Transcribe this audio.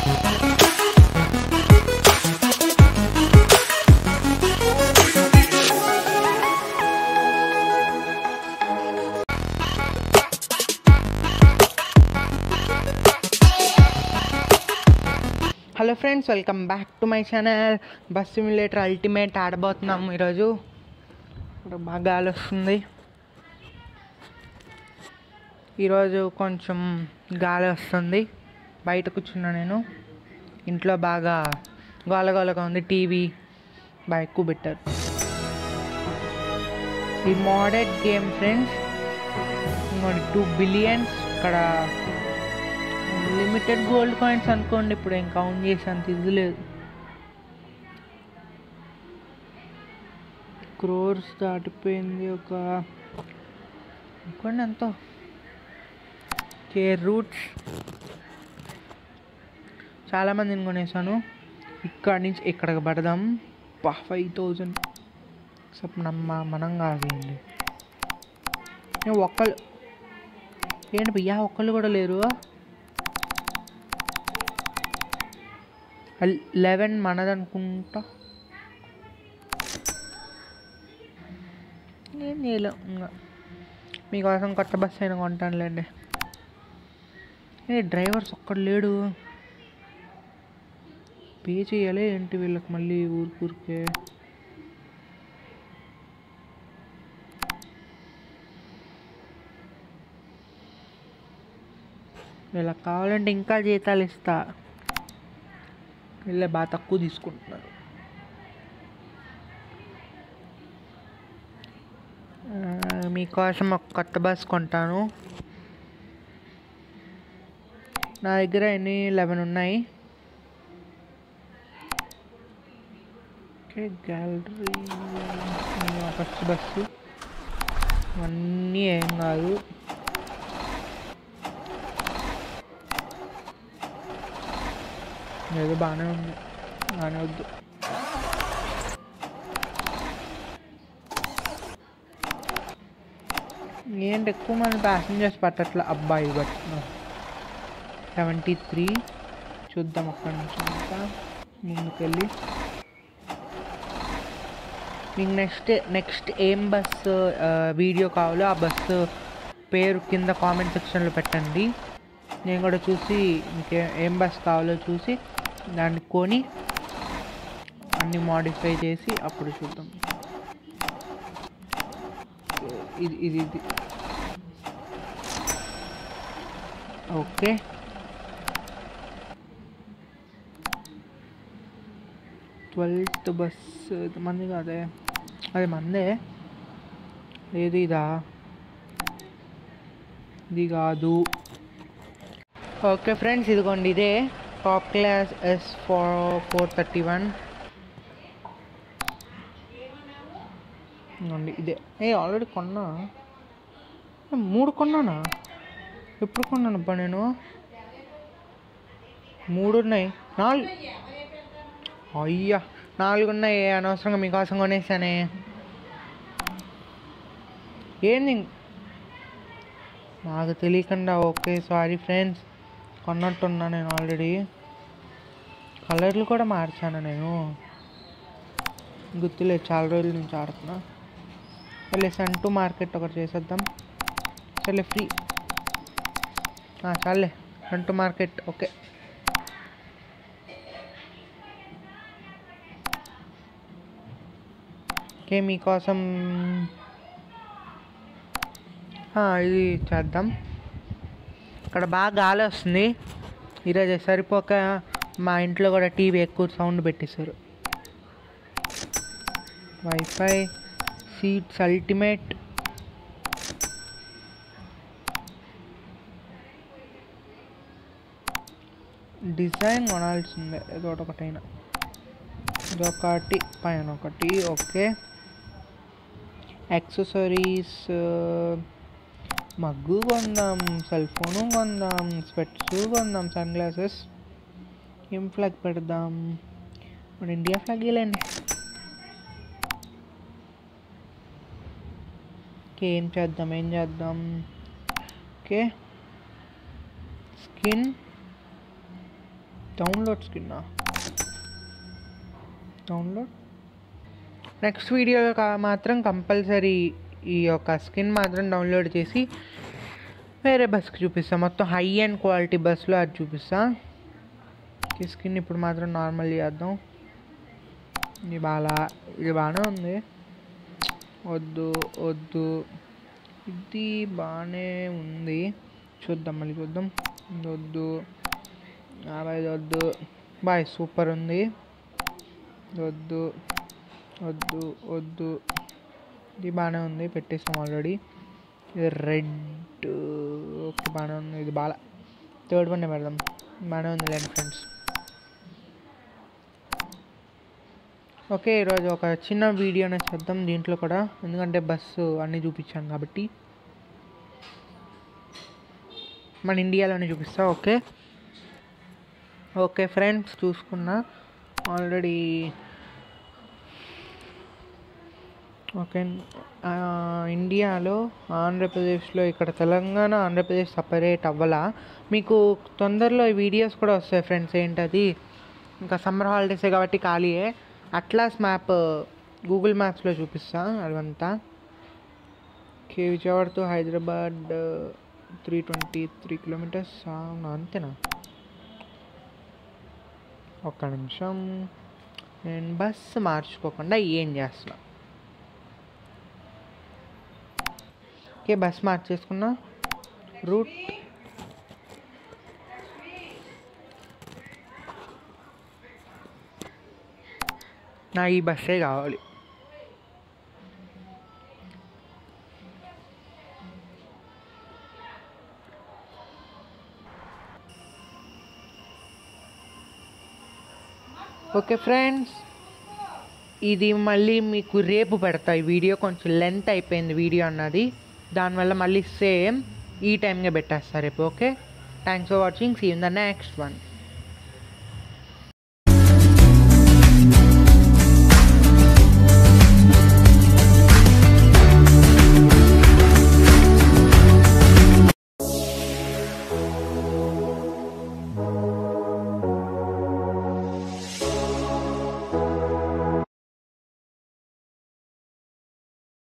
hello friends welcome back to my channel bus simulator ultimate ఆడబోతున్నాము ఈరోజు ఇప్పుడు బాగా గాలి వస్తుంది ఈరోజు కొంచెం గాలి వస్తుంది బయట కూర్చున్నా నేను ఇంట్లో బాగా గోలగోలగా ఉంది టీవీ బాగా ఎక్కువ పెట్టారు ఈ మోడెడ్ గేమ్ ఫ్రెండ్స్ ఇంకోటి టూ బిలియన్స్ ఇక్కడ లిమిటెడ్ గోల్డ్ కాయిన్స్ అనుకోండి ఇప్పుడు ఏం కౌంట్ చేసేంత ఇది లేదు క్రోర్స్ దాటిపోయింది ఒక అనుకోండి ఎంతో కే రూట్స్ చాలామందిని కొనేసాను ఇక్కడి నుంచి ఇక్కడికి పడదాం పా ఫైవ్ థౌజండ్ సప్ నమ్మ మనం కాదండి ఒక్కళ్ళు ఏంటి భయ్యా ఒక్కళ్ళు కూడా లేరు లెవెన్ మనదనుకుంటా ఏం చేయలేం ఇంకా మీకోసం కొత్త బస్సు అయినా కొంటానులేండి ఏ డ్రైవర్స్ ఒక్కడు లేడు పే చేయాలి ఏంటి వీళ్ళకి మళ్ళీ ఊరికూరికే వీళ్ళకి కావాలంటే ఇంకా జీతాలు ఇస్తా వీళ్ళే బాగా తక్కువ తీసుకుంటున్నారు ఆ, మీకోసం ఒక కొత్త బస్ కొంటాను నా దగ్గర ఎన్ని లెవెన్ ఉన్నాయి ఓకే గ్యాలరీ ఫస్ట్ బస్సు అన్నీ ఏం కాదు ఏదో బాగానే ఉంది బాగానే వద్దు ఏంటి ఎక్కువ మంది ప్యాసింజర్స్ పట్టట్ల అబ్బాయి పట్టిన సెవెంటీ త్రీ చూద్దాం అక్కడి నుంచి ఇంకా ముందుకెళ్ళి మీకు నెక్స్ట్ నెక్స్ట్ ఏం బస్సు వీడియో కావాలో ఆ బస్సు పేరు కింద కామెంట్ సెక్షన్లో పెట్టండి నేను కూడా చూసి ఇంకే ఏం బస్ కావాలో చూసి దాన్ని కొని అన్ని మాడిఫై చేసి అప్పుడు చూద్దాం ఇది ఇది ఇది ఓకే ట్వెల్త్ బస్ ఇది మంది కాదే అది మందే ఏది ఇదా ఇది కాదు ఓకే ఫ్రెండ్స్ ఇదిగోండి ఇదే top class S four four thirty one ఇదిగోండి ఇదే ఏ ఆల్రెడీ కొన్నా ఏ, మూడు కొన్నానా ఎప్పుడు కొన్నాను అబ్బా నేను మూడు ఉన్నాయి నాలుగు అయ్యా నాలుగు ఉన్నాయి అనవసరంగా మీకోసం కొనేసానే ఏంది నాకు తెలియకుండా ఓకే సారీ ఫ్రెండ్స్ కొన్నట్టున్నా నేను ఆల్రెడీ కలర్లు కూడా మార్చాను నేను గుర్తులేదు చాలా రోజుల నుంచి ఆడుతున్నా సరే సంటూ మార్కెట్ ఒకటి చేసేద్దాం సరే ఫ్రీ చాలే సంటూ మార్కెట్ ఓకే ఓకే మీకోసం ఆ, ఇది చేద్దాం ఇక్కడ బాగా గాలి వస్తుంది ఈరోజు సరిపోక మా ఇంట్లో కూడా టీవీ ఎక్కువ సౌండ్ పెట్టేశారు వైఫై సీట్స్ అల్టిమేట్ డిజైన్ కొనాల్సిందే ఏదో ఒకటైనా ఇదొకటి పైన ఒకటి ఓకే యాక్సెసరీస్ మగ్గు కొందాం సెల్ ఫోను కొందాం స్పెట్స్ కొందాం సన్ గ్లాసెస్ ఏం ఫ్లాగ్ పెడదాం మన ఇండియా ఫ్లాగ్ ఇలాండి ఓకే ఏం చేద్దాం ఏం చేద్దాం ఓకే స్కిన్ డౌన్లోడ్ స్కిన్నా డౌన్లోడ్ నెక్స్ట్ వీడియోలో కా మాత్రం కంపల్సరీ ఈ యొక్క స్కిన్ మాత్రం డౌన్లోడ్ చేసి వేరే బస్కి చూపిస్తా మొత్తం హై అండ్ క్వాలిటీ బస్సులో అది చూపిస్తా ఈ స్కిన్ ఇప్పుడు మాత్రం నార్మల్ చేద్దాం ఇది బాగా ఇది బాగానే ఉంది వద్దు వద్దు ఇది బాగానే ఉంది చూద్దాం మళ్ళీ చూద్దాం ఇది వద్దు యాభై ఇది వద్దు బాయ్ సూపర్ ఉంది ఇది వద్దు వద్దు వద్దు ఇది బాగానే ఉంది పెట్టేసాం ఆల్రెడీ ఇది రెడ్ ఓకే బాగానే ఉంది ఇది బాగా థర్డ్ వన్ పెడదాం బాగానే ఉంది లేండి ఫ్రెండ్స్ ఓకే ఈరోజు ఒక చిన్న వీడియోనే చేద్దాం దీంట్లో కూడా ఎందుకంటే బస్సు అన్నీ చూపించాను కాబట్టి మన ఇండియాలోనే చూపిస్తా ఓకే ఓకే ఫ్రెండ్స్ చూసుకున్నా ఆల్రెడీ ఓకే ఆ, ఇండియాలో ఆంధ్రప్రదేశ్లో ఇక్కడ తెలంగాణ ఆంధ్రప్రదేశ్ సపరేట్ అవ్వాలా మీకు తొందరలో ఈ వీడియోస్ కూడా వస్తాయి ఫ్రెండ్స్ ఏంటది ఇంకా సమ్మర్ హాలిడేసే కాబట్టి ఖాళీయే అట్లాస్ మ్యాప్ గూగుల్ మ్యాప్స్లో చూపిస్తా అదంతా okay Vijayawada to Hyderabad three twenty three kilometres అవునా అంతేనా ఒక్క నిమిషం నేను బస్సు మార్చుకోకుండా ఏం చేస్తున్నా ఓకే బస్ మార్చేసుకున్నా రూట్ నా ఈ బస్సే కావాలి ఓకే ఫ్రెండ్స్ ఇది మళ్ళీ మీకు రేపు పెడతా ఈ వీడియో కొంచెం లెంత్ అయిపోయింది వీడియో అన్నది దానివల్ల మళ్ళీ సేమ్ ఈ టైంగా పెట్టేస్తా రేపు okay thanks for watching see in the next one